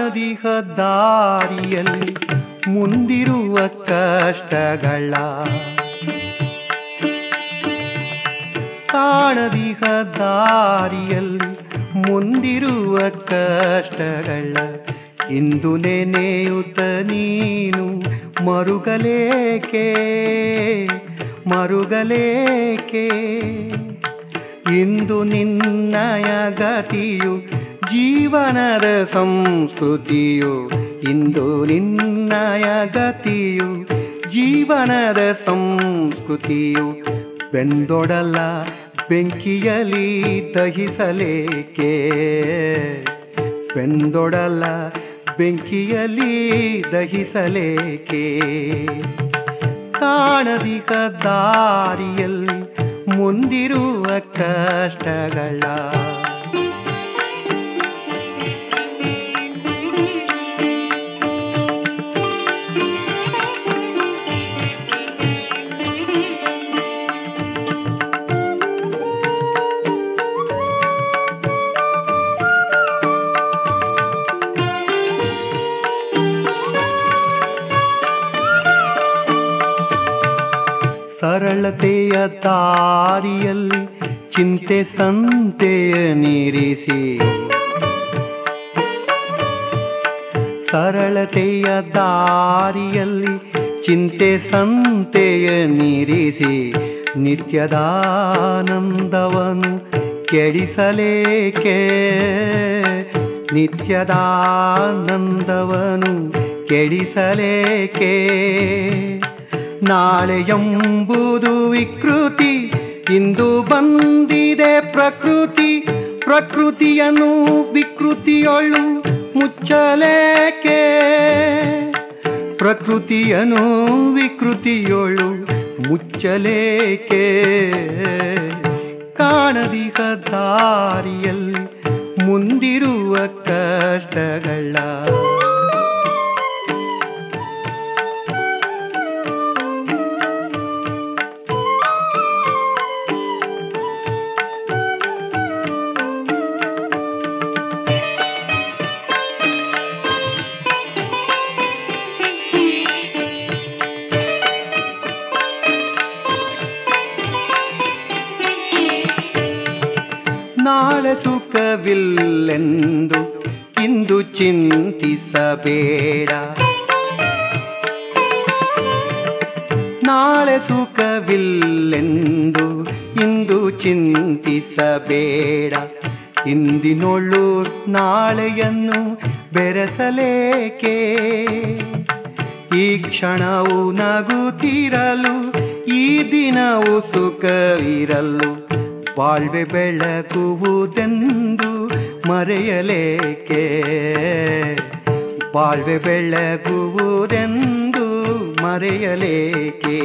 ಕಾಣದಿಹ ದಾರಿಯಲ್ಲಿ ಮುಂದಿರುವ ಕಷ್ಟಗಳ ಕಾಣದಿಹ ದಾರಿಯಲ್ಲಿ ಮುಂದಿರುವ ಕಷ್ಟಗಳ ಇಂದು ನೆನೆಯುತ್ತ ನೀನು ಮರುಗಲೇಕೆ ಮರುಗಲೇಕೆ ಇಂದು ನಿನ್ನಯ ಗತಿಯು ಜೀವನದ ಸಂಸ್ಕೃತಿಯು ಇಂದು ನಿನ್ನಯ ಗತಿಯು ಜೀವನದ ಸಂಸ್ಕೃತಿಯು ಬೆಂದೊಡಲ ಬೆಂಕಿಯಲಿ ದಹಿಸಲೇಕೆ ಬೆಂದೊಡಲ ಬೆಂಕಿಯಲಿ ದಹಿಸಲೇಕೆ ಕಾಣದಿಕ ದಾರಿಯಲ್ಲಿ ಮುಂದಿರುವ ಕಷ್ಟಗಳ ಸರಳತೆಯ ದಾರಿಯಲ್ಲಿ ಚಿಂತೆ ಸಂತೆಯ ನೀರಿಸಿ ಸರಳತೆಯ ದಾರಿಯಲ್ಲಿ ಚಿಂತೆ ಸಂತೆಯ ನೀರಿಸಿ ನಿತ್ಯದಾನಂದವನು ಕೆಡಿಸಲೇಕೆ ನಿತ್ಯದಾನಂದವನು ಕೆಡಿಸಲೇಕೆ ನಾಳೆ ಎಂಬುದು ವಿಕೃತಿ ಇಂದು ಬಂದಿದೆ ಪ್ರಕೃತಿ ಪ್ರಕೃತಿಯನ್ನು ವಿಕೃತಿಯೊಳು ಮುಚ್ಚಲೇಕೆ ಪ್ರಕೃತಿಯನ್ನು ವಿಕೃತಿಯೊಳು ಮುಚ್ಚಲೇಕೆ ಕಾಣದಿಹ ದಾರಿಯಲ್ಲಿ ಮುಂದಿರುವ ಕಷ್ಟಗಳ ನಾಳೆ ಸುಖವಿಲ್ಲೆಂದು ಇಂದು ಚಿಂತಿಸಬೇಡ ನಾಳೆ ಸುಖವಿಲ್ಲೆಂದು ಇಂದು ಚಿಂತಿಸಬೇಡ ಇಂದಿನೊಳ್ಳು ನಾಳೆಯನ್ನು ಬೆರೆಸಲೇಕೆ ಈ ಕ್ಷಣವು ನಗುತ್ತಿರಲು ಈ ದಿನವು ಸುಖವಿರಲು ಬಾಳ್ವೆ ಬೆಳಗುವುದೆಂದು ಮರೆಯಲೇಕೆ ಬಾಳ್ವೆ ಬೆಳಗುವುದೆಂದು ಮರೆಯಲೇಕೆ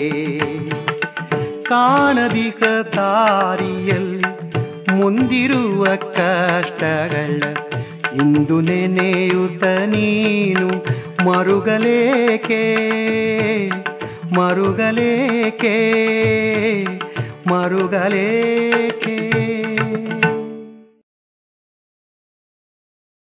ಕಾಣದಿಕ ದಾರಿಯಲ್ಲಿ ಮುಂದಿರುವ ಕಷ್ಟಗಳ ಇಂದು ನೆನೆಯುತ್ತ ನೀನು ಮರುಗಲೇಕೆ ಮರುಗಲೇಕೆ ಮರುಗಲೇಕೆ